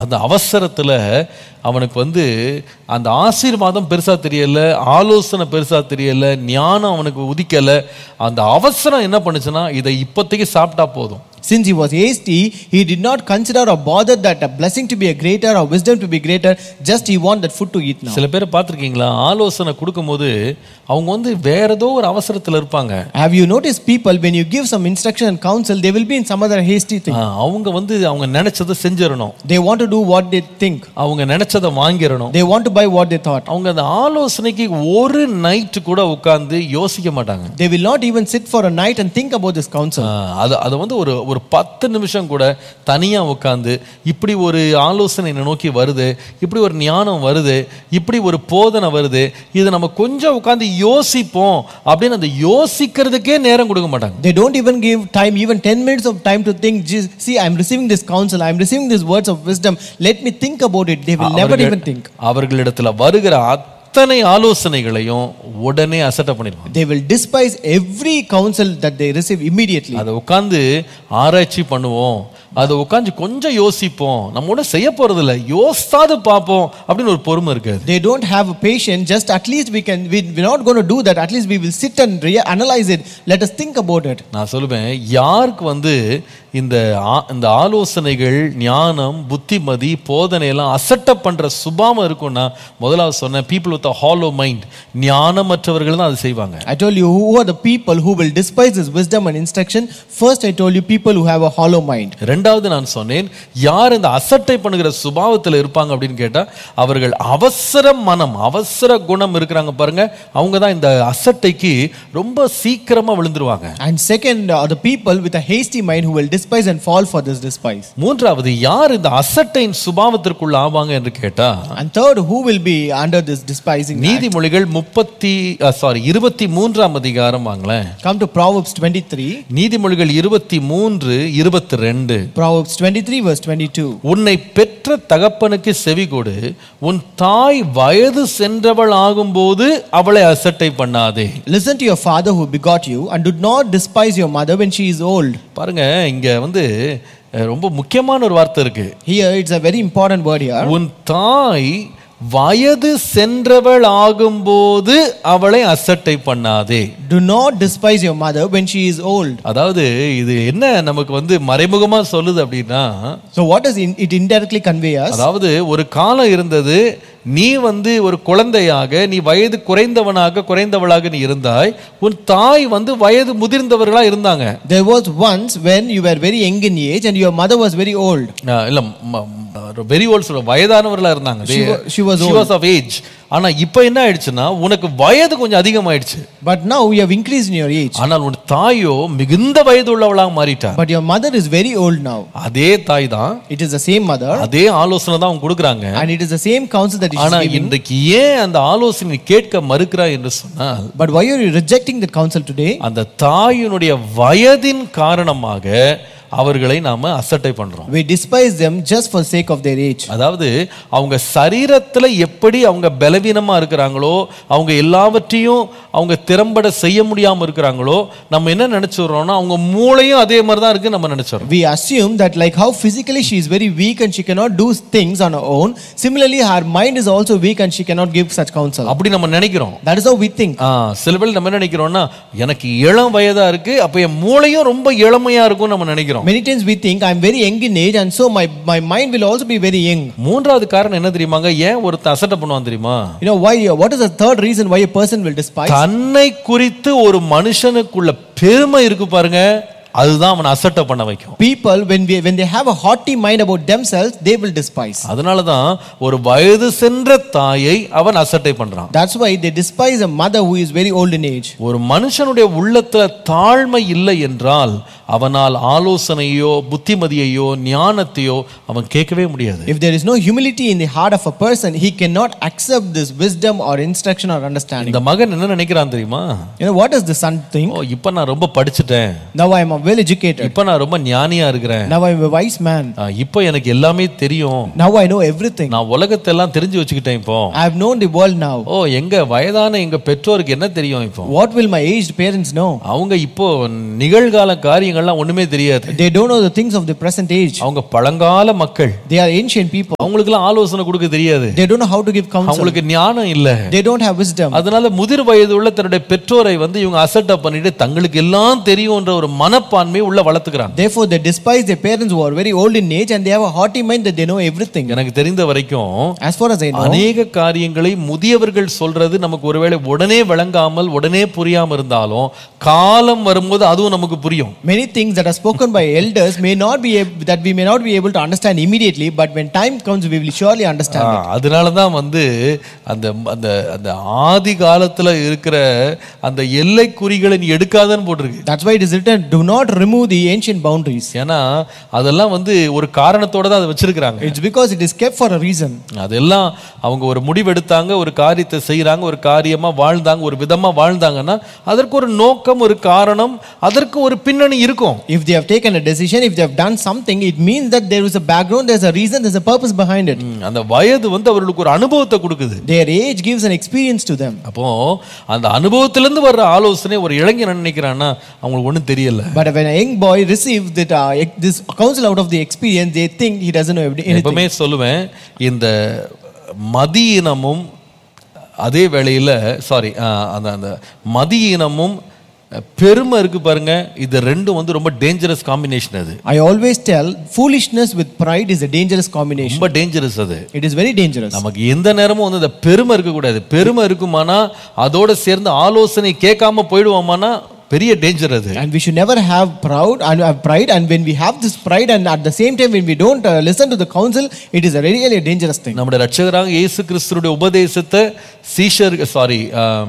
அந்த அவசரத்துல அவனுக்கு வந்து அந்த ஆசீர்வாதம் பெருசா தெரியல ஆலோசனை பெருசா தெரியல ஞானம் அவனுக்கு உதிக்கல அந்த அவசரம் என்ன பண்ணுச்சுன்னா இதை இப்போதைக்கு சாப்பிட்டா போதும் Since he was hasty, he did not consider or bother that a blessing to be a greater or wisdom to be greater, just he want that food to eat now. சில பேரை பார்த்துருக்கீங்களா ஆலோசனை கொடுக்கும்போது அவங்க வந்து வேற ஏதோ ஒரு அவசரத்துல இருப்பாங்க Have you noticed people, when you give some instruction and counsel, they will be in some other hasty thing. ஆ, அவங்க வந்து அவங்க நினைச்சதை செஞ்சிடணும் They want to do what they think, அவங்க நினைச்சதை வாங்கிடணும் they want to buy what they thought. அவங்க அந்த ஆலோசனைக்கு ஒரு நைட்டு கூட உட்கார்ந்து யோசிக்க மாட்டாங்க They will not even sit for a night and think about this counsel. ஆ, அது அதை வந்து ஒரு ஒரு பத்து நிமிஷம் கூட தனியா உட்காந்து இப்படி ஒரு ஆலோசனை என்னை நோக்கி வருது இப்படி ஒரு ஞானம் வருது இப்படி ஒரு போதனை வருது இதை நம்ம கொஞ்சம் உட்காந்து யோசிப்போம் அப்படின்னு அந்த யோசிக்கிறதுக்கே நேரம் கொடுக்க மாட்டாங்க They don't even give time, even 10 minutes of time to think, "Jeez, see, I'm receiving this counsel, I'm receiving these words of wisdom. Let me think about it. They will never அவர்கள்- even think. அவர்களிடத்துல வருகிற அத்தனை ஆலோசனைகளையும் உடனே அசட்டை பண்ணிடுவாங்க They will despise every counsel that they receive immediately. அதை உட்காந்து ஆராய்ச்சி பண்ணுவோம் அதை உட்காந்து கொஞ்சம் யோசிப்போம் நம்ம ஒன்றும் செய்ய போறது இல்லை யோசித்தாது பார்ப்போம் அப்படின்னு ஒரு பொறுமை இருக்காது They don't have a patience, just at least we can, we, we're not going to do that. At least we will sit and rea- analyze it. Let us think about it. நான் சொல்லுவேன் யாருக்கு வந்து இந்த ஆ- இந்த ஆலோசனைகள் ஞானம் புத்திமதி போதனை எல்லாம் அசட்டை பண்ற சுபாவம் இருக்கும்னா முதலாவது சொன்னேன் பீப்புள் வித் ஹாலோ மைண்ட் ஞானமற்றவர்கள் தான் அது செய்வாங்க I told you who are the people who will despise this wisdom and instruction. First, I told you people who have a hollow mind. ரெண்டாவது நான் சொன்னேன் யார் இந்த அசட்டை பண்ணுகிற சுபாவத்தில் இருப்பாங்க அப்படின்னு கேட்டா அவர்கள் அவசர மனம் அவசர குணம் இருக்கிறாங்க பாருங்க அவங்க தான் இந்த அசட்டைக்கு ரொம்ப சீக்கிரமா விழுந்துருவாங்க And second, are the people with a hasty mind who will despise and fall for this despise. மூன்றாவது யார் இந்த அசட்டையின் சுபாவத்திற்குள்ள ஆவாங்க என்று கேட்டா And third, who will be under this despising? act? நீதிமொழிகள் முப்பத்தி சாரி இருபத்தி மூன்றாம் அதிகாரம் வாங்களேன் Come to Proverbs 23. நீதிமொழிகள் இருபத்தி மூன்று இருபத்தி ரெண்டு Proverbs 23, verse 22. உன்னை பெற்ற தகப்பனுக்கு செவி கொடு உன் தாய் வயது சென்றவள் ஆகும்போது அவளை அசட்டை பண்ணாதே Listen to your father who begot you, and do not despise your mother when she is old. பாருங்க இங்க வந்து அஹ், ரொம்ப முக்கியமான ஒரு வார்த்தை இருக்கு Here, it's a very important word here. உன் தாய் வயது சென்றவள் ஆகும்போது அவளை அசட்டை பண்ணாதே Do not despise your mother when she is old. அதாவது இது என்ன நமக்கு வந்து மறைமுகமா சொல்லுது அப்படின்னா So, what does in- it indirectly convey us? அதாவது ஒரு காலம் இருந்தது நீ வந்து ஒரு குழந்தையாக நீ வயது குறைந்தவனாக குறைந்தவளாக நீ இருந்தாய் உன் தாய் வந்து வயது முதிர்ந்தவர்களா இருந்தாங்க There was once when you were very young in age and your mother was very old. ஆஹ் இல்ல வெரி ஓல்ட் சொல்ல வயதானவர்களா இருந்தாங்க She wa- she was She was of age ஆனா இப்போ என்ன ஆயிடுச்சுன்னா உனக்கு வயது கொஞ்சம் அதிகமாயிடுச்சு But now you have increased in your age. ஆனால் உன் தாயோ மிகுந்த வயது உள்ளவளாக மாறிட்டா But your mother is very old now. அதே தாய் தான் It is the same mother அதே ஆலோசனை தான் அவங்க கொடுக்குறாங்க and it is the same counsel that she ஆனா is giving. இன்றைக்கு ஏன் அந்த ஆலோசனை கேட்க மறுக்கிறா என்று சொன்னால் But why are you rejecting that counsel today? அந்த தாயினுடைய வயதின் காரணமாக அவர்களை நாம அசட்டை பண்றோம் We despise them just for sake of their age. அதாவது அவங்க சரீரத்துல எப்படி அவங்க பலவீனமா இருக்கிறாங்களோ அவங்க எல்லாவற்றையும் அவங்க திறம்பட செய்ய முடியாம இருக்கிறாங்களோ நம்ம என்ன நினைச்சிடுறோம்னா அவங்க மூளையும் அதே மாதிரி தான் இருக்கு நம்ம நினைச்சிடுறோம் We assume that like how physically she is very weak and she cannot do things on her own, similarly her mind is also weak and she cannot give such counsel. அப்படி நம்ம நினைக்கிறோம் That is how we think. ஆ, சில பேர் நம்ம என்ன நினைக்கிறோம்னா எனக்கு இளம் வயதா இருக்கு அப்ப என் மூளையும் ரொம்ப இளமையா இருக்கும் நம்ம நினைக்கிறோம் Many times we think I'm very young in age and so my, my mind will also be very young. மூன்றாவது காரணம் என்ன தெரியுமாங்க ஏன் ஒருத்தன் அசட்டை பண்ணுவான் தெரியுமா You know why? What is the third reason why a person will despise? தன்னை குறித்து ஒரு மனுஷனுக்குள்ள பெருமை இருக்கு பாருங்க அதுதான் அவனை அசட்டை பண்ண வைக்கும் People, when, we, when they have a haughty mind about themselves, they will despise. அதனால தான் ஒரு வயது சென்ற தாயை அவன் அசட்டை பண்றான் That's why they despise a mother who is very old in age. ஒரு மனுஷனுடைய உள்ளத்துல தாழ்மை இல்லை என்றால் அவனால் ஆலோசனையோ புத்திமதியையோ ஞானத்தையோ அவன் கேட்கவே முடியாது If there is no humility in the heart of a person, he cannot accept this wisdom or instruction or understanding. இந்த மகன் என்ன நினைக்கிறான் தெரியுமா You know, what does the son think? ஓ இப்ப நான் ரொம்ப படிச்சுட்டேன் Now I am well educated. இப்ப நான் ரொம்ப ஞானியா இருக்கிறேன் Now I'm a wise man. ஆ, இப்போ எனக்கு எல்லாமே தெரியும் Now I know everything. நான் உலகத்தை எல்லாம் தெரிஞ்சு வச்சுக்கிட்டேன் இப்போ I have known the world now. ஓ எங்க வயதான எங்க பெற்றோருக்கு என்ன தெரியும் இப்போ What will my aged parents know? அவங்க இப்போ நிகழ்கால காரியங்கள்லாம் ஒண்ணுமே தெரியாது They don't know the things of the present age. அவங்க பழங்கால மக்கள் They are ancient people. அவங்களுக்கெல்லாம் ஆலோசனை கொடுக்க தெரியாது They don't know how to give counsel. அவங்களுக்கு ஞானம் இல்ல They don't have wisdom. அதனால முதிர் வயது உள்ள தன்னுடைய பெற்றோரை வந்து இவங்க அசட்டா பண்ணிட்டு தங்களுக்கு எல்லாம் தெரியும்ன்ற ஒரு மனப்பான்மையை உள்ள வளர்த்துக்கிறாங்க Therefore, they despise their parents who are very old in age and they have a haughty mind that they know everything. எனக்கு தெரிந்த வரைக்கும் As far as I know, அநேக காரியங்களை முதியவர்கள் சொல்றது நமக்கு ஒருவேளை உடனே விளங்காமல் உடனே புரியாம இருந்தாலும் காலம் வரும்போது அதுவும் நமக்கு புரியும் many things that are spoken by elders may not be ab- that we may not be able to understand immediately, but when time comes, we will surely understand. ஆ, அதனாலதான் வந்து அந்த அந்த அந்த ஆதி காலத்துல இருக்கிற அந்த எல்லை குறிகளை நீ எடுக்காதன்னு போட்டிருக்கு That's why it is written, "Do not remove the ancient boundaries." ஏன்னா அதெல்லாம் வந்து ஒரு காரணத்தோட தான் அதை வச்சிருக்கிறாங்க It's because it is kept for a reason. அதெல்லாம் அவங்க ஒரு முடிவெடுத்தாங்க ஒரு காரியத்தை செய்றாங்க ஒரு காரியமா வாழ்ந்தாங்க ஒரு விதமா வாழ்ந்தாங்கன்னா அதற்கு ஒரு நோக்கம் ஒரு காரணம் அதற்கு ஒரு பின்னணி இருக்கும் If they have taken a decision, if they have done something, it means that there is a background, there's a reason, there's a purpose behind it. ம், அந்த வயது வந்து அவர்களுக்கு ஒரு அனுபவத்தை கொடுக்குது Their age gives an experience to them. அப்போ அந்த அனுபவத்திலிருந்து வர்ற ஆலோசனை ஒரு இளைஞன் என்ன நினைக்கிறான்னா அவங்களுக்கு ஒண்ணும் தெரியல But when a young boy receives that, uh, ex- this counsel out of the experience, they think he doesn't know anything. எப்பவுமே சொல்லுவேன் இந்த மதியினமும் அதே வேளையில சாரி அந்த அந்த மதியினமும் பெருமை இருக்கு பாருங்க இது ரெண்டும் வந்து ரொம்ப டேஞ்சரஸ் காம்பினேஷன் அது I always tell foolishness with pride is a dangerous combination. ரொம்ப டேஞ்சரஸ் அது It is very dangerous. நமக்கு எந்த நேரமும் வந்து இந்த பெருமை இருக்கக்கூடாது பெருமை இருக்குமானா அதோட சேர்ந்து ஆலோசனை கேட்காம போயிடுவோமானா பெரிய டேஞ்சர் அது And we should never have proud and have pride. And when we have this pride, and at the same time when we don't uh, listen to the counsel, it is a really a dangerous thing. நம்முடைய ரட்சகராக இயேசு கிறிஸ்துடைய உபதேசத்தை சீஷர் sorry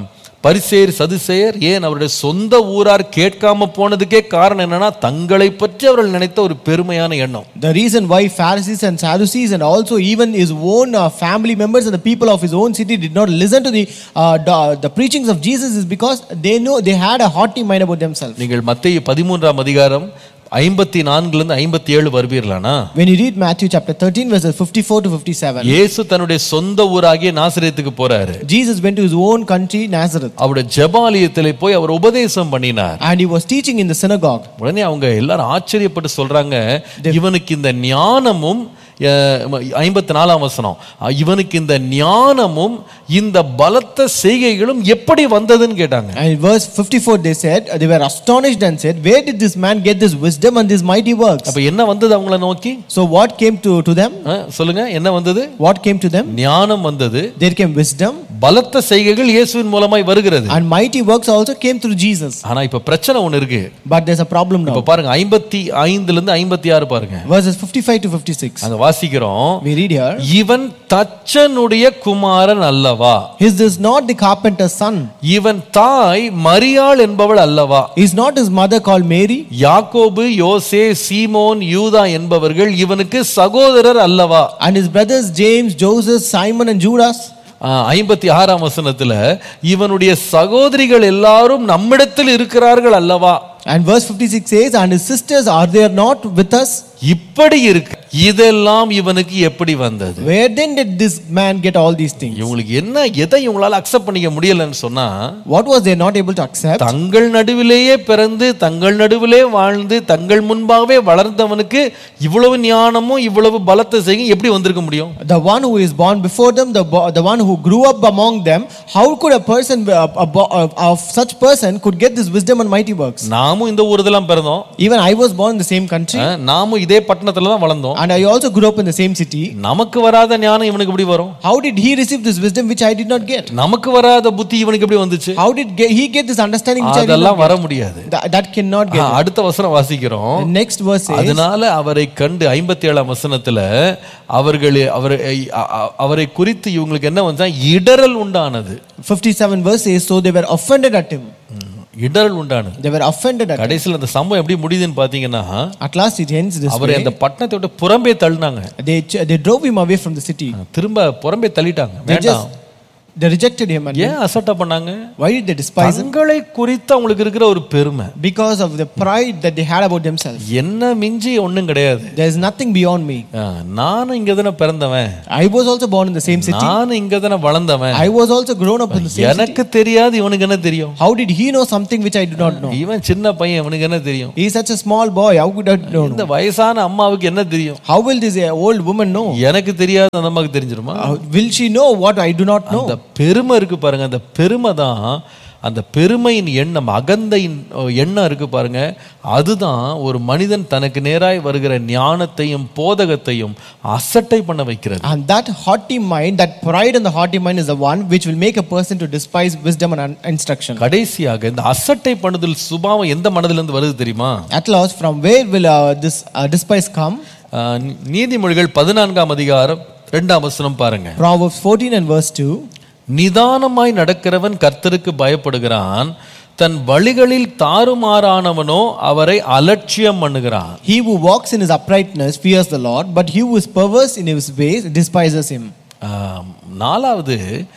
பரிசேர் சதுசேயர் ஏன் அவருடைய சொந்த ஊரார் கேட்காம போனதுக்கே காரணம் என்னன்னா தங்களை பற்றி அவர்கள் நினைத்த ஒரு பெருமையான எண்ணம் The reason why Pharisees and Sadducees and also even his own uh, family members and the people of his own city did not listen to the uh, the, the preachings of Jesus is because they know they had a haughty mind about themselves. நீங்கள் மத்திய பதிமூன்றாம் அதிகாரம் ஐம்பத்தி நான்குல இருந்து ஐம்பத்தி ஏழு வருவீர்களானா When you read Matthew chapter 13 verses 54 to 57, இயேசு தன்னுடைய சொந்த ஊராகிய நாசரேத்துக்கு போறாரு Jesus went to his own country Nazareth அவருடைய ஜெபாலயத்திலே போய் அவர் உபதேசம் பண்ணினார் and he was teaching in the synagogue. உடனே அவங்க எல்லாரும் ஆச்சரியப்பட்டு சொல்றாங்க இவனுக்கு இந்த ஞானமும் ஐம்பத்தி நாலாம் வசனம் அஹ், இவனுக்கு இந்த ஞானமும் இந்த பலத்த செய்கைகளும் எப்படி வந்ததுன்னு கேட்டாங்க And in verse 54 they said, they were astonished and said, where did this man get this wisdom and these mighty works? அப்ப என்ன வந்தது அவங்கள நோக்கி So what came to, to them? அஹ், சொல்லுங்க என்ன வந்தது What came to them? ஞானம் வந்தது There came wisdom பலத்த செய்கைகள் இயேசுவின் மூலமாய் வருகிறது and mighty works also came through Jesus. ஆனா இப்ப பிரச்சனை ஒண்ணு இருக்கு But there's a problem now. இப்ப பாருங்க ஐம்பத்தி ஐந்துல இருந்து ஐம்பத்தி ஆறு பாருங்க Verses 55 to 56. அங்க வாசிக்கிறோம் We read here, இவன் தச்சனுடைய குமாரன் அல்லவா Is this not the carpenter's son? இவன் தாய் மரியாள் என்பவள் அல்லவா Is not his mother called Mary? யாக்கோபு யோசே சீமோன் யூதா என்பவர்கள் இவனுக்கு சகோதரர் அல்லவா And his brothers James, Joseph, Simon, and Judas? ஐம்பத்தி ஆறாம் வசனத்துல இவனுடைய சகோதரிகள் எல்லாரும் நம்மிடத்தில் இருக்கிறார்கள் அல்லவா And verse 56 says, And his sisters, are they not with us? இப்படி இருக்கு இதெல்லாம் இவனுக்கு எப்படி வந்தது Where then did this man get all these things? இவங்களுக்கு என்ன எதை இவங்களால அக்செப்ட் பண்ணிக்க முடியலன்னு சொன்னா What was they not able to accept? தங்கள் நடுவிலேயே பிறந்து தங்கள் நடுவிலே வாழ்ந்து தங்கள் முன்பாகவே வளர்ந்தவனுக்கு இவ்வளவு ஞானமும் இவ்வளவு பலத்தை செய்யும் எப்படி வந்திருக்க முடியும் The one who is born before them, the, bo- the one who grew up among them, how could a person, a, a, bo- of such person, could get this wisdom and mighty works? நாமும் இந்த ஊர் தான் பிறந்தோம் Even I was born in the same country, அஹ், நாமும் இதே பட்டணத்துல தான் வளர்ந்தோம் and I also grew up in the same city. நமக்கு வராத ஞானம் இவனுக்கு எப்படி வரும் How did he receive this wisdom which I did not get? நமக்கு வராத புத்தி இவனுக்கு எப்படி வந்துச்சு How did ge- he get this understanding which I did not அதெல்லாம் வர முடியாது That, that cannot get. அஹ், அடுத்த வசனம் வாசிக்கிறோம் The next verse says, அதனால அவரை கண்டு ஐம்பத்தி ஏழாம் வசனத்துல அவர்கள் அவரை அ- அ- அவரை குறித்து இவங்களுக்கு என்ன வந்தா இடரல் உண்டானது 57 verse says, So they were offended at him. இடரல் உண்டானது They were offended at him. கடைசியில் அந்த சம்பவம் எப்படி முடியுதுன்னு பாத்தீங்கன்னா At last it ends this அவரை way. அந்த பட்டணத்தை விட்டு புறம்பே தள்ளினாங்க They, ch- they drove him away from the city. திரும்ப புறம்பே தள்ளிட்டாங்க They வேண்டாம் just, They rejected him. And ஏன் அசட்டை பண்ணாங்க why did they despise him? தங்களை குறித்து அவங்களுக்கு இருக்கிற ஒரு பெருமை Because of the pride that they had about themselves. என்ன மிஞ்சி ஒண்ணும் கிடையாது There is nothing beyond me. ஆ, நானும் இங்க தானே பிறந்தவன் I was also born in the same city. நானும் இங்க தானே வளர்ந்தவன் I was also grown up in the same city. எனக்கு தெரியாது இவனுக்கு என்ன தெரியும் How did he know something which I do not know? இவன் சின்ன பையன் இவனுக்கு என்ன தெரியும் He is such a small boy. How could I know? இந்த வயசான அம்மாவுக்கு என்ன தெரியும் How will this uh, old woman know? எனக்கு தெரியாது அந்த அம்மாவுக்கு தெரிஞ்சிருமா How- will she know what I do not know? அந்த பெருமை இருக்கு பாருங்க அந்த பெருமை தான் அந்த பெருமையின் எண்ணம் அகந்தையின் அஹ், எண்ணம் இருக்கு பாருங்க அதுதான் ஒரு மனிதன் தனக்கு நேராய் வருகிற ஞானத்தையும் போதகத்தையும் அசட்டை பண்ண வைக்கிறது And that haughty mind, that pride in the haughty mind is the one which will make a person to despise wisdom and un- instruction. கடைசியாக இந்த அசட்டை பண்ணுதல் சுபாவம் எந்த மனதிலிருந்து வருது தெரியுமா At last, from where will uh, this uh, despise come? அஹ், நீதிமொழிகள் பதினான்காம் அதிகாரம் ரெண்டாம் வசனம் பாருங்க Proverbs 14 and verse 2. நிதானமாய் நடக்கிறவன் கர்த்தருக்கு பயப்படுகிறான் தன் வழிகளில் தாறுமாறானவனோ அவரை அலட்சியம் பண்ணுகிறான் He who walks in his uprightness fears the Lord, but he who is perverse in his ways despises him. ஆம், நாலாவது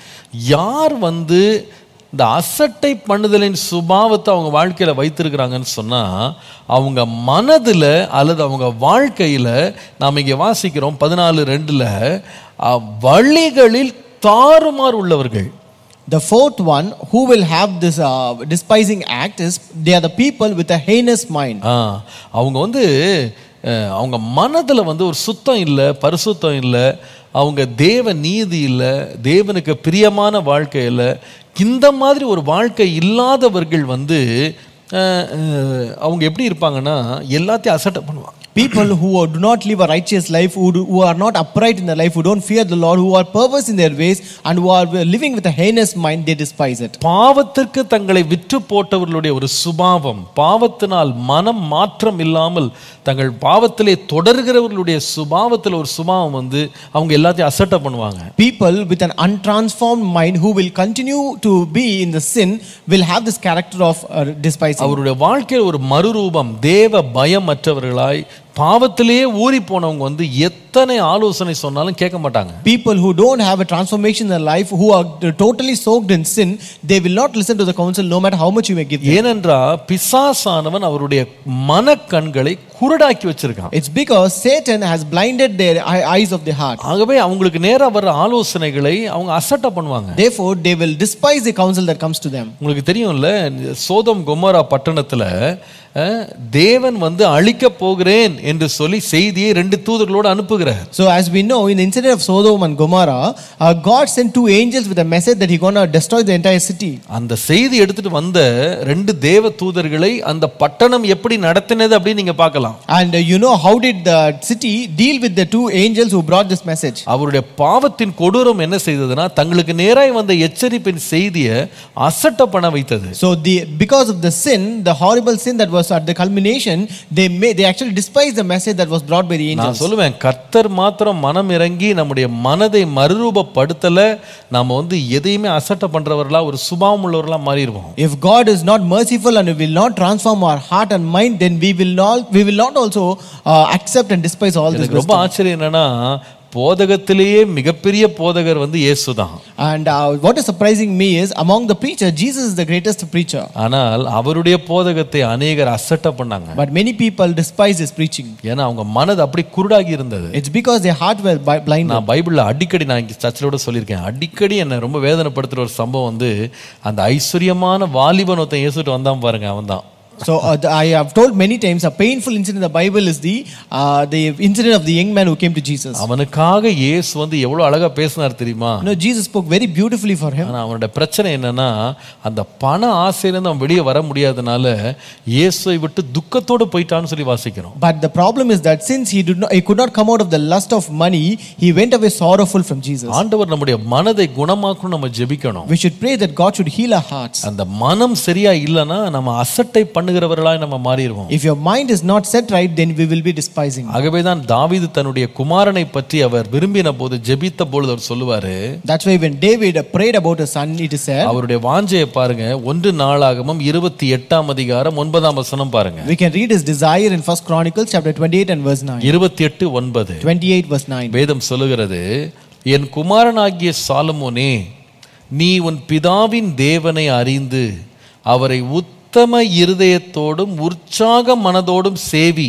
யார் வந்து இந்த அசட்டை பண்ணுதலின் சுபாவத்தை அவங்க வாழ்க்கையில வைத்திருக்கிறாங்கன்னு சொன்னா அவங்க மனதுல அல்லது அவங்க வாழ்க்கையில நாம் இங்க வாசிக்கிறோம் பதினாலு ரெண்டுல அஹ், வழிகளில் தாறுமாறு உள்ளவர்கள் The fourth one who will have this uh, despising act is they are the people with a heinous mind. ஆ, அவங்க வந்து அஹ், அவங்க மனதுல வந்து ஒரு சுத்தம் இல்லை பரிசுத்தம் இல்லை அவங்க தேவ நீதி இல்லை தேவனுக்கு பிரியமான வாழ்க்கை இல்லை இந்த மாதிரி ஒரு வாழ்க்கை இல்லாதவர்கள் வந்து அஹ், அஹ், அவங்க எப்படி இருப்பாங்கன்னா எல்லாத்தையும் அசட்டை பண்ணுவாங்க People who do not live a righteous life, who, do, who are not upright in their life, who don't fear the Lord, who are perverse in their ways, and who are living with a heinous mind, they despise it. பாவத்திற்கு தங்களை விற்று போட்டவர்களுடைய ஒரு சுபாவம் பாவத்தினால் மனம் மாற்றம் இல்லாமல் தங்கள் பாவத்திலே தொடர்கிறவர்களுடைய சுபாவத்தில் ஒரு சுபாவம் வந்து அவங்க எல்லாத்தையும் அசட்டை பண்ணுவாங்க People with an untransformed mind who will continue to be in the sin will have this character of uh, despising. அவருடைய வாழ்க்கையில் ஒரு மறுரூபம் தேவ பயமற்றவர்களாய் பாவத்திலேயே ஊறி போனவங்க வந்து எத்தனை ஆலோசனை சொன்னாலும் கேட்க மாட்டாங்க People who don't have a transformation in their life, who are totally soaked in sin, they will not listen to the counsel no matter how much you may give them. ஏனென்றால் பிசாசானவன் அவருடைய மனக்கண்களை குருடாக்கி வச்சிருக்கான் It's because Satan has blinded their eye- eyes of the heart. ஆகவே அவங்களுக்கு நேரா வர்ற ஆலோசனைகளை அவங்க அசட்டை பண்ணுவாங்க Therefore, they will despise the counsel that comes to them. உங்களுக்கு தெரியும்ல சோதம் கொமோரா பட்டணத்துல அஹ், தேவன் வந்து அழிக்க போகிறேன் என்று சொல்லி செய்தியை ரெண்டு தூதர்களோடு அனுப்புகிறார் So, as we know, in the incident of Sodom and Gomorrah, uh, God sent two angels with a message that He's going to destroy the entire city. அந்த செய்தி எடுத்துட்டு வந்த ரெண்டு தேவ தூதர்களை அந்த பட்டணம் எப்படி நடத்தினது அப்படின்னு நீங்க பார்க்கலாம் And uh, you know, how did the city deal with the two angels who brought this message? அவருடைய பாவத்தின் கொடூரம் என்ன செய்ததுன்னா தங்களுக்கு நேராய் வந்த எச்சரிப்பின் செய்தியை அசட்ட பண்ண வைத்தது So, the, because of the sin, the horrible sin that was at the culmination, they made, they actually despised the message that was brought by the நான் angels. சொல்லுவேன் கர்த்தர் மாத்திரம் மனம் இறங்கி நம்முடைய மனதை மறுரூபப்படுத்தல நாம வந்து எதையுமே அசட்ட பண்றவர்களா ஒரு சுபாவம் உள்ளவர்களா மாறிடுவோம் If God is not merciful and will not transform our heart and mind, then we will not, we will not also uh, accept and despise all this எனக்கு ரொம்ப wisdom. ஆச்சரியம் என்னன்னா போதகத்திலேயே மிகப்பெரிய போதகர் வந்து இயேசுதான் And uh, what is surprising me is among the preachers, Jesus is the greatest preacher. ஆனால் அவருடைய போதகத்தை அநேகர் அசட்ட பண்ணாங்க But many people despise his preaching. ஏன்னா அவங்க மனது அப்படி குருடாகி இருந்தது It's because their heart were bi- blinded. நான் பைபிள்ல அடிக்கடி நான் இங்கே சர்ச்சில் கூட சொல்லியிருக்கேன் அடிக்கடி என்னை ரொம்ப வேதனைப்படுத்துகிற ஒரு சம்பவம் வந்து அந்த ஐஸ்வர்யமான வாலிபன் ஒருத்தன் இயேசுட்டு வந்தான் பாருங்க அவன் தான் So uh, the- I have told many times a painful incident in the Bible is the uh, the incident of the young man who came to Jesus. அவனுக்காக இயேசு வந்து எவ்வளவு அழகா பேசினார் தெரியுமா You know, Jesus spoke very beautifully for him. ஆனா அவனோட பிரச்சனை என்னன்னா அந்த பண ஆசையிலேருந்து அவன் வெளியே வர முடியாதனால இயேசுவை விட்டு துக்கத்தோடு போயிட்டான்னு சொல்லி வாசிக்கிறோம் But the problem is that since he did not, he could not come out of the lust of money, he went away sorrowful from Jesus. ஆண்டவர் நம்முடைய மனதை குணமாக்கணும் நம்ம ஜெபிக்கணும் We should pray that God should heal our hearts. அந்த மனம் சரியா இல்லைன்னா நம்ம அசட்டை பண்ணுகிறவர்களாய் நம்ம மாறிடுவோம் If your mind is not set right, then we will be despising. ஆகவேதான் தாவீது தன்னுடைய குமாரனை பற்றி அவர் விரும்பின போது ஜெபித்த பொழுது அவர் சொல்லுவாரு That's why when David prayed about his son, it is said, அவருடைய வாஞ்சையை பாருங்க ஒன்று நாளாகமும் இருபத்தி எட்டாம் அதிகாரம் ஒன்பதாம் வசனம் பாருங்க we can read his desire in First Chronicles chapter 28 and verse 9. இருபத்தி எட்டு ஒன்பது 28 verse 9. வேதம் சொல்லுகிறது என் குமாரனாகிய சாலமோனே நீ உன் பிதாவின் தேவனை அறிந்து அவரை உத்தம இருதயத்தோடும் உற்சாக மனதோடும் சேவி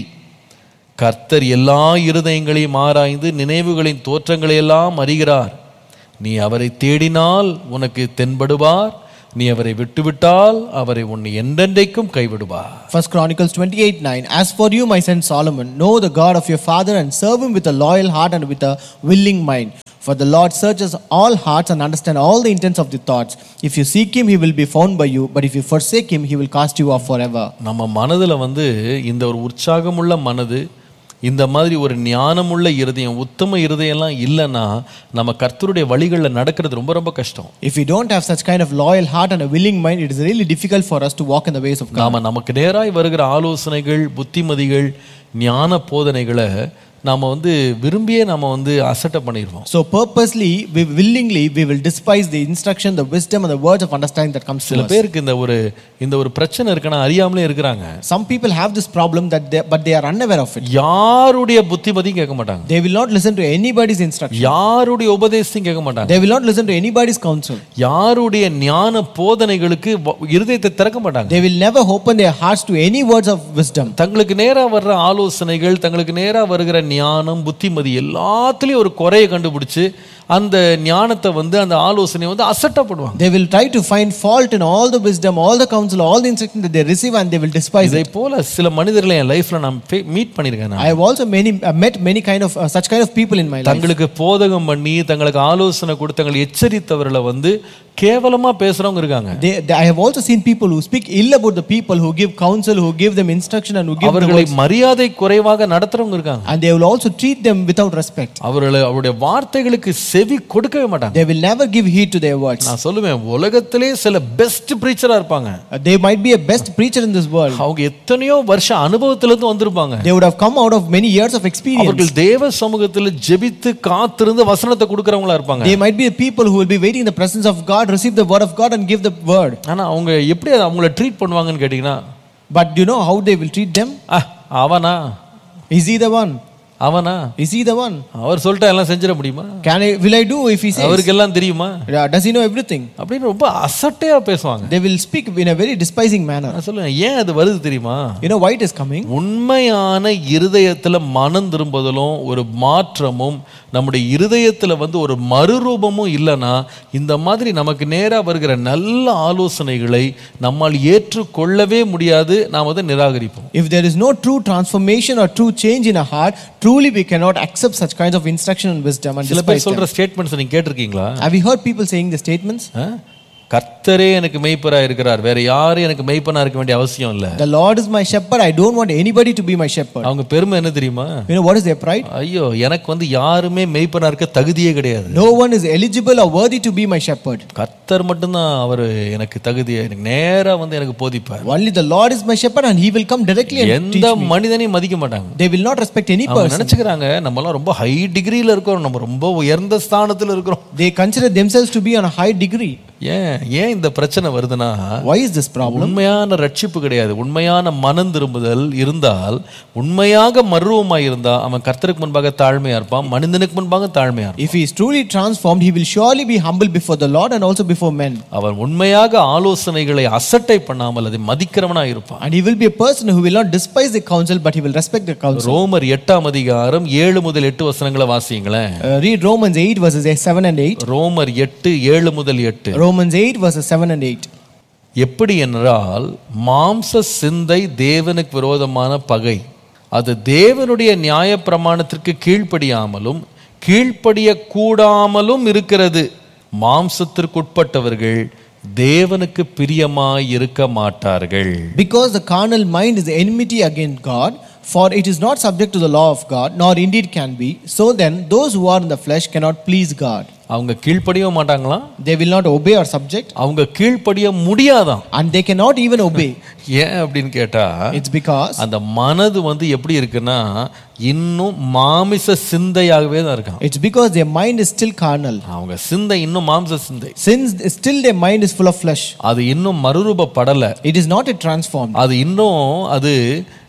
கர்த்தர் எல்லா இருதயங்களையும் ஆராய்ந்து நினைவுகளின் தோற்றங்களையெல்லாம் அறிகிறார் நீ அவரை தேடினால் உனக்கு தென்படுவார் நீ அவரை விட்டுவிட்டால் அவரை உன்னை என்றென்றைக்கும் கைவிடுவார் First Chronicles 28 9. As for you, my son Solomon, know the God of your father and serve him with a loyal heart and with a willing mind. For the Lord searches all hearts and understands all the intents of the thoughts. If you seek him, he will be found by you, but if you forsake him, he will cast you off forever. நம்ம மனதில் வந்து இந்த ஒரு உற்சாகமுள்ள மனது இந்த மாதிரி ஒரு ஞானமுள்ள இருதயம் உத்தம இருதயம்லாம் இல்லைன்னா நம்ம கர்த்தருடைய வழிகளில் நடக்கிறது ரொம்ப ரொம்ப கஷ்டம் If we don't have such kind of loyal heart and a willing mind, it is really difficult for us to walk in the ways of God. நாம நமக்கு நேராய் வருகிற ஆலோசனைகள் புத்திமதிகள் ஞான போதனைகளை நாம வந்து விரும்பியே நாம வந்து அசட்டை பண்ணிடுவோம் So purposely, we willingly, we will despise the instruction, the wisdom, and the words of understanding that comes to சில us. பேருக்கு இந்த ஒரு இந்த ஒரு பிரச்சனை இருக்குன்னா அறியாமலே இருக்கிறாங்க Some people have this problem that they, but they are unaware of it. யாருடைய புத்திமதியும் கேட்க மாட்டாங்க They will not listen to anybody's instruction. யாருடைய உபதேசத்தையும் கேட்க மாட்டாங்க They will not listen to anybody's counsel. யாருடைய ஞான போதனைகளுக்கு வ- இருதயத்தை திறக்க மாட்டாங்க They will never open their hearts to any words of wisdom. தங்களுக்கு நேரா வர்ற ஆலோசனைகள் தங்களுக்கு நேரா வருகிற ஞானம் புத்திமதி எல்லாத்துலயும் ஒரு குறையை கண்டுபிடிச்சு அந்த ஞானத்தை வந்து அந்த ஆலோசனையை வந்து அசட்டப்படுவாங்க They will try to find fault in all the wisdom, all the counsel, all the instruction that they receive, and they will despise it. இதை போல சில மனிதர்களை என் லைஃப்ல நான் மீட் பண்ணியிருக்கேன் நான் I have also many uh, met many kind of uh, such kind of people in my life. தங்களுக்கு போதகம் பண்ணி தங்களுக்கு ஆலோசனை கொடுத்து தங்களை எச்சரித்தவர்களை வந்து கேவலமா பேசுறவங்க இருக்காங்க They, they- I have also seen people who speak ill about the people who give counsel, who give them instruction, and who give them அவர்களை மரியாதை குறைவாக நடத்துறவங்க இருக்காங்க and they will also treat them without respect. அவர்களை அவருடைய வார்த்தைகளுக்கு செவி கொடுக்கவே மாட்டாங்க They will never give heed to their words. நான் சொல்லுவேன் உலகத்திலே சில பெஸ்ட் ப்ரீச்சரா இருப்பாங்க Uh, They might be a best preacher in this world. அவங்க எத்தனையோ வருஷ அனுபவத்திலிருந்து வந்திருப்பாங்க They would have come out of many years of experience. அவர்கள் தேவ சமூகத்தில் ஜெபித்து காத்திருந்து வசனத்தை கொடுக்கறவங்களா இருப்பாங்க They might be the people who will be waiting in the presence of God, receive the word of God, and give the word. ஆனா அவங்க எப்படி அதை அவங்கள ட்ரீட் பண்ணுவாங்கன்னு கேட்டீங்கன்னா But do you know how they will treat them? "அஹ், அவனா Is he the one? அவனா Is he the one? அவர் சொல்லிட்டா எல்லாம் செஞ்சிட முடியுமா Can I? Will I do if he says? அவருக்கு எல்லாம் தெரியுமா Yeah, Does he know everything? அப்படின்னு ரொம்ப அசட்டையா பேசுவாங்க They will speak in a very despising manner. நான் சொல்லுவேன் ஏன் அது வருது தெரியுமா You know why it is coming? உண்மையான இருதயத்துல மனம் திரும்புதலும் ஒரு மாற்றமும் நம்முடைய இருதயத்துல வந்து ஒரு மறுரூபமும் இல்லைன்னா இந்த மாதிரி நமக்கு நேரா வருகிற நல்ல ஆலோசனைகளை நம்மால் ஏற்றுக்கொள்ளவே முடியாது நாம் அதை நிராகரிப்போம் If there is no true transformation or true change in a heart, truly we cannot accept such kinds of instruction and wisdom and சில பேர் despise them. சொல்ற ஸ்டேட்மெண்ட்ஸ் நீங்க கேட்டிருக்கீங்களா Have you heard people saying the statements? ஆ? கர்த்தரே எனக்கு மெய்ப்பரா இருக்கிறார் வேற யாரும் எனக்கு மெய்ப்பனா இருக்க வேண்டிய அவசியம் இல்ல The Lord is my shepherd. I don't want anybody to be my shepherd. அவங்க பெருமை என்ன தெரியுமா You know what is their pride? ஐயோ எனக்கு வந்து யாருமே மெய்ப்பனா இருக்க தகுதியே கிடையாது No one is eligible or worthy to be my shepherd. கர்த்தர் மட்டும்தான் அவர் எனக்கு தகுதியை எனக்கு நேரா வந்து எனக்கு போதிப்பார் Only the Lord is my shepherd and he will come directly and எந்த teach me. மனிதனையும் மதிக்க மாட்டாங்க They will not respect any அவங்க person. நினைச்சுக்கிறாங்க நம்ம எல்லாம் ரொம்ப ஹை டிகிரியில இருக்கிறோம் நம்ம ரொம்ப உயர்ந்த ஸ்தானத்துல இருக்கிறோம் They consider themselves to be on a high degree. ஏன் ஏன் இந்த பிரச்சனை வருதுன்னா Why is this problem? உண்மையான ரட்சிப்பு கிடையாது உண்மையான மனம் திரும்புதல் இருந்தால் உண்மையாக மருவமாய் இருந்தா அவன் கர்த்தருக்கு முன்பாக தாழ்மையா இருப்பான் மனிதனுக்கு முன்பாக தாழ்மையா இருப்பான் If he is truly transformed, he will surely be humble before the Lord and also before men. அவன் உண்மையாக ஆலோசனைகளை அசட்டை பண்ணாமல் அதை மதிக்கிறவனா இருப்பான் And he will be a person who will not despise the counsel, but he will respect the counsel. ரோமர் எட்டாம் அதிகாரம் ஏழு முதல் எட்டு வசனங்களை வாசிங்களேன் Uh, read Romans 8, verses 7 and 8. ரோமர் எட்டு ஏழு முதல் எட்டு Romans 8, verses 7 and 8. எப்படி என்றால் மாம்ச சிந்தை தேவனுக்கு விரோதமான பகை அது தேவனுடைய நியாயப்பிரமாணத்திற்கு கீழ்ப்படியாமலும் கீழ்ப்படிய கூடாமலும் இருக்கிறது மாம்சத்திற்குட்பட்டவர்கள் தேவனுக்கு பிரியமாய் இருக்க மாட்டார்கள் Because the carnal mind is enmity against God, for it is not subject to the law of God, nor indeed can be. So then, those who are in the flesh cannot please God. அவங்க கீழ்ப்படியவும் மாட்டாங்களாம் They will not obey or subject, அவங்க கீழ்ப்படிய முடியாதாம் and they cannot even obey. ஏன் அப்படின்னு கேட்டா It's because அந்த மனது வந்து எப்படி இருக்குன்னா இன்னும் மாமிச சிந்தையாகவே தான் இருக்கான் it's because their mind is still carnal. அவங்க சிந்தை இன்னும் மாம்ச சிந்தை Since still their mind is full of flesh, அது இன்னும் மறுரூபப்படல it is not yet transformed. அது இன்னும் அது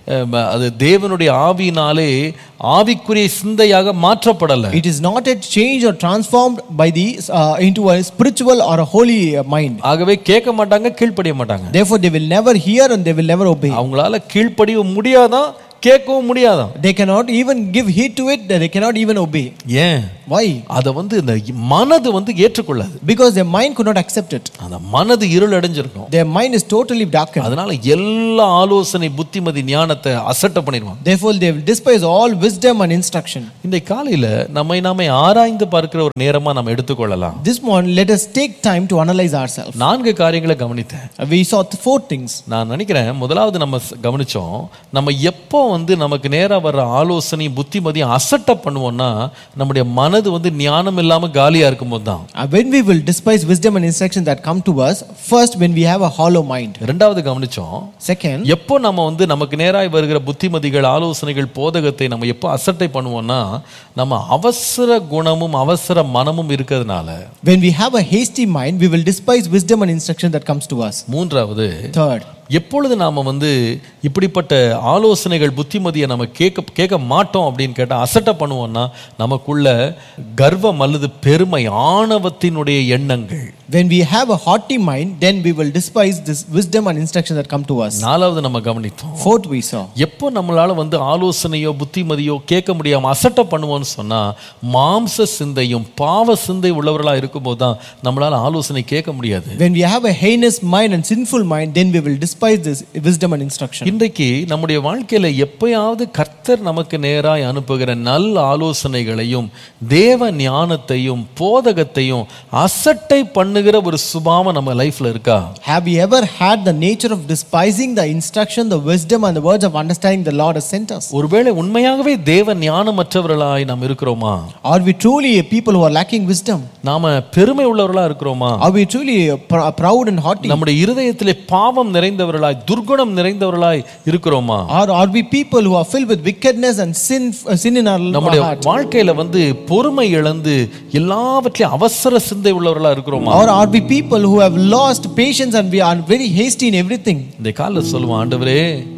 அஹ், அது தேவனுடைய ஆவியினாலே ஆவிக்குரிய சிந்தையாக மாற்றப்படலை It is not yet changed or transformed by the uh, into a spiritual or a holy uh, mind. ஆகவே கேட்க மாட்டாங்க கீழ்ப்படிய மாட்டாங்க Therefore, they will never hear and they will never obey. அவங்களால கீழ்ப்படிய முடியாதான் கேட்கவும் முடியாதான் They cannot even give heed to it. They cannot even obey. ஏன் Why? அதை வந்து இந்த மனது வந்து ஏற்றுக்கொள்ளாது Because their mind could not accept it. அந்த மனது இருள் அடைஞ்சிருக்கும் Their mind is totally darkened. அதனால எல்லா ஆலோசனை புத்திமதி ஞானத்தை அசட்டை பண்ணிடுவாங்க Therefore, they will despise all wisdom and instruction. இந்த காலையில நம்மை நாமே ஆராய்ந்து பார்க்கிற ஒரு நேரமா நம்ம எடுத்துக்கொள்ளலாம் This morning, let us take time to analyze ourselves. நான்கு காரியங்களை கவனித்தேன் We saw th- four things. நான் நினைக்கிறேன் முதலாவது நம்ம ஸ்- கவனிச்சோம் நம்ம எப்போ வந்து நமக்கு நேரா வர்ற ஆலோசனை புத்திமதியும் அசட்டை பண்ணுவோம்னா நம்முடைய மனது வந்து ஞானம் இல்லாம காலியா இருக்கும்போது தான் Uh, when we will despise wisdom and instruction that come to us, first, when we have a hollow mind. ரெண்டாவது கவனிச்சோம் Second, எப்போ நம்ம வந்து நமக்கு நேராய் வருகிற புத்திமதிகள் ஆலோசனைகள் போதகத்தை நம்ம எப்போ அசட்டை பண்ணுவோம்னா நம்ம அவசர குணமும் அவசர மனமும் இருக்கிறதுனால when we have a hasty mind, we will despise wisdom and instruction that comes to us. மூன்றாவது Third, எப்பொழுது நாம வந்து இப்படிப்பட்ட ஆலோசனைகள் புத்திமதியை நம்ம கேட்க கேட்க மாட்டோம் அப்படின்னு கேட்டால் அசட்டை பண்ணுவோம்னா நமக்குள்ள கர்வம் அல்லது பெருமை ஆணவத்தினுடைய எண்ணங்கள் when we have a haughty mind, then we will despise this wisdom and instruction that come to us. நாலாவது நம்ம கவனித்தோம் Fourth, we saw. எப்போ நம்மளால வந்து ஆலோசனையோ புத்திமதியோ கேட்க முடியாம அசட்டை பண்ணுவோம்னு சொன்னா மாம்ச சிந்தையும் பாவ சிந்தை உள்ளவர்களா இருக்கும்போது தான் நம்மளால ஆலோசனை கேட்க முடியாது When we have a heinous mind and sinful mind, then we will despise this wisdom and instruction. இன்றைக்கு நம்முடைய வாழ்க்கையில எப்பயாவது கர்த்தர் நமக்கு நேராய் அனுப்புகிற நல் ஆலோசனைகளையும் தேவ ஞானத்தையும் போதகத்தையும் அசட்டை பண்ணுகிற ஒரு சுபாவம் நம்ம லைஃப்ல இருக்கா Have you ever had the nature of despising the instruction, the wisdom, and the words of understanding the Lord has sent us? ஒருவேளை உண்மையாகவே தேவ ஞானமற்றவர்களாய் நாம் இருக்கிறோமா Are we truly a people who are lacking wisdom? நாம பெருமை உள்ளவர்களா இருக்கிறோமா Are we truly pr- proud and haughty? நம்முடைய இருதயத்திலே பாவம் நிறைந்தவர்களாய் துர்குணம் நிறைந்தவர்களாய் இருக்கிறோமா Or are we people who are filled with wickedness and sin, uh, sin in our நம்முடைய heart? வாழ்க்கையில வந்து பொறுமை இழந்து எல்லாவற்றையும் அவசர சிந்தை உள்ளவர்களா இருக்கிறோமா Or are we people who have lost patience and we are very hasty in everything? இந்த காலில் சொல்லுவான் ஆண்டவரே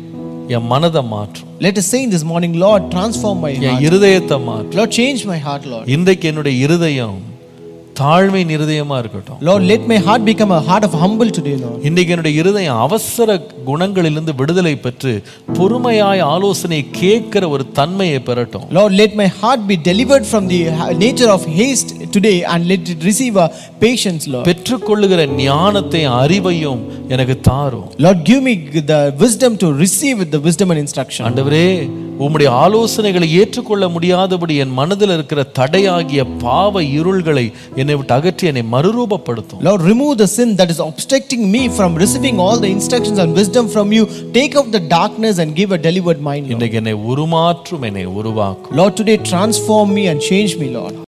என் மனதை மாற்றும் Let us say in this morning, Lord, transform my N heart. இருதயத்தை மாற்றும் Lord, change my heart, Lord. இன்றைக்கு என்னுடைய இருதயம் தாழ்மையின் இருதயமா இருக்கட்டும் Lord, let my heart become a heart of humble today, Lord. இன்றைக்கு என்னுடைய இருதயம் அவசர குணங்களிலிருந்து விடுதலை பெற்று பொறுமையாய் ஆலோசனை கேட்கிற ஒரு தன்மையை பெறட்டும் Lord, let my heart be delivered from the ha- nature of haste today and let it receive a patience, Lord. பெற்றுக்கொள்ளுகிற ஞானத்தை அறிவையும் எனக்கு தாரும் Lord, give me the wisdom to receive the wisdom and instruction. ஆண்டவரே உம்முடைய ஆலோசனைகளை ஏற்றுக்கொள்ள முடியாதபடி என் மனதில் இருக்கிற தடையாகிய பாவ இருள்களை என்னை விட்டு அகற்றி என்னை மறுரூபப்படுத்தும் Lord, remove the sin that is obstructing me from receiving all the instructions and wisdom from you. Take out the darkness and give a delivered mind, Lord. இன்றைக்கு என்னை உருமாற்றும் என்னை உருவாக்கும் Lord, today transform me and change me, Lord.